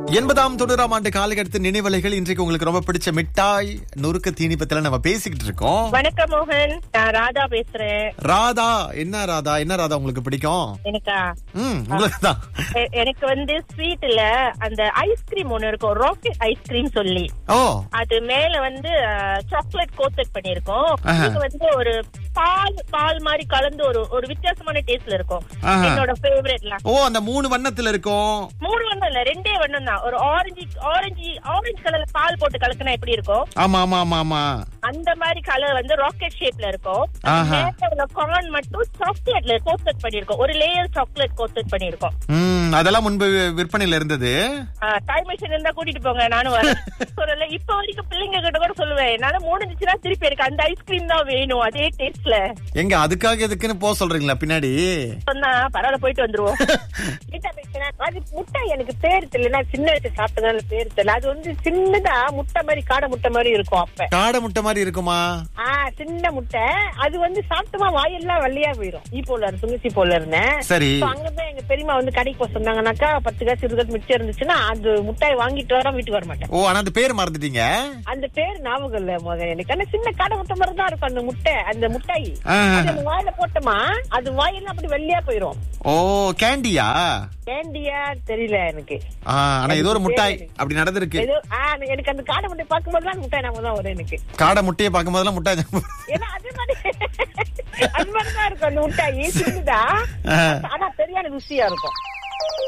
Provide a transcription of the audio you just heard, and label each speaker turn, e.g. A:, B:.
A: எண்பதாம் தொண்ணூறாம் ஆண்டு காலகட்டத்து நினைவலைகள் இன்றைக்கு உங்களுக்கு ரொம்ப பிடிச்ச மிட்டாய் நொறுக்க தீனி பத்தில நம்ம பேசிக்கிட்டு இருக்கோம்
B: வணக்கம் மோகன் நான் ராதா பேசுறேன்
A: ராதா என்ன ராதா என்ன ராதா உங்களுக்கு பிடிக்கும்
B: எனக்கா
A: ம் உங்களுக்கு தான்
B: எ- எனக்கு வந்து ஸ்வீட்ல அந்த ஐஸ்கிரீம் ஒண்ணு இருக்கும் ராக்கெட் ஐஸ்கிரீம் சொல்லி
A: ஓ
B: அது மேல வந்து சாக்லேட் கோத்தட் பண்ணிருக்கோம்
A: ஆஹா.
B: இது வந்து ஒரு பால் பால் மாதிரி கலந்து ஒரு ஒரு வித்தியாசமான டேஸ்ட்ல இருக்கும்
A: ஆஹா.
B: என்னோட ஃபேவரட்லாம்
A: ஓ அந்த மூணு வண்ணத்துல இருக்கும்
B: மூணு வண்ணம் இல்ல ரெண்டே வண்ணம் தான் ஒரு ஆரஞ்சு ஆரஞ்சு ஆரஞ்சு கலர்ல பால் போட்டு கலக்குனா எப்படி இருக்கும்
A: ஆமா ஆமா ஆமா ஆமா
B: அந்த மாதிரி கலர் வந்து ராக்கெட் ஷேப்ல இருக்கும்
A: ஆஹா.
B: கார்ன் மட்டும் சாக்லேட்ல கோத்தட் பண்ணிருக்கோம் ஒரு லேயர் சாக்லேட் கோத்தட் பண்ணிருக்கோம்
A: ம் அதெல்லாம் முன்பு விற்பனையில இருந்தது
B: டைம் மிஷின் இருந்தா கூட்டிட்டு போங்க நானும் வரேன் சொல்லல இப்ப வரைக்கும் பிள்ளைங்க கிட்ட கூட சொல்லுவேன் என்னால முடிஞ்சுச்சுன்னா திருப்பி எனக்கு அந்த ஐஸ்கிரீம் தான் வேணும் அதே டேஸ்ட்ல
A: எங்க அதுக்காக எதுக்குன்னு போக சொல்றீங்களா பின்னாடி
B: சொன்னா பரவாயில்ல போயிட்டு வந்துருவோம் கீதா பேசுனா, அது முட்டை எனக்கு பேர் தெரியல நான் சின்ன வயசு சாப்பிட்டதால பேர் தெரியல அது வந்து சின்னதா முட்டை மாதிரி காடை முட்டை மாதிரி இருக்கும் அப்ப
A: காடை முட்டை மாதிரி இருக்குமா
B: ஆ சின்ன முட்டை அது வந்து சாப்பிட்டோமா வாயெல்லாம் வெள்ளையா போயிடும் ஈ போல சுங்கச்சி போல இருந்தேன்
A: சரி
B: So, அங்கதான் எங்க பெரியம்மா வந்து கடைக்கு போக சொன்னாங்கன்னாக்கா பத்து காசு இருபது காசு மிச்சம் இருந்துச்சுன்னா அது முட்டாய் வாங்கிட்டு வர வீட்டுக்கு வர மாட்டேன்
A: ஓ ஆனா அந்த பேர் மறந்துட்டீங்க
B: அந்த பேர் ஞாபகம் இல்ல மகன் எனக்கு ஆனா சின்ன கடை முட்டை மாதிரி தான் இருக்கும் அந்த முட்டை அந்த முட்டாய்
A: ஆஹா.
B: அது நம்ம வாயில போட்டோமா அது வாயெல்லாம் அப்படி வெள்ளையா போயிரும்
A: ஓ கேண்டியா
B: கேண்டியா தெரியல எனக்கு
A: ஆ, ஆனா ஏதோ ஒரு முட்டாய் அப்படி நடந்திருக்கு
B: ஏதோ ஆ, எனக்கு அந்த காடை முட்டை பார்க்கும்போது தான் முட்டாய் நாம தான் வரும் எனக்கு
A: காடை முட்டையை பார்க்கும் போதெல்லாம் முட்டாய் ஞாபகம் வரும்.
B: ஏன்னா அது மாதிரி அது மாதிரி தான் இருக்கும் அந்த முட்டாய் சின்னதா
A: ஆ.
B: ஆனா சரியான ருசியா இருக்கும்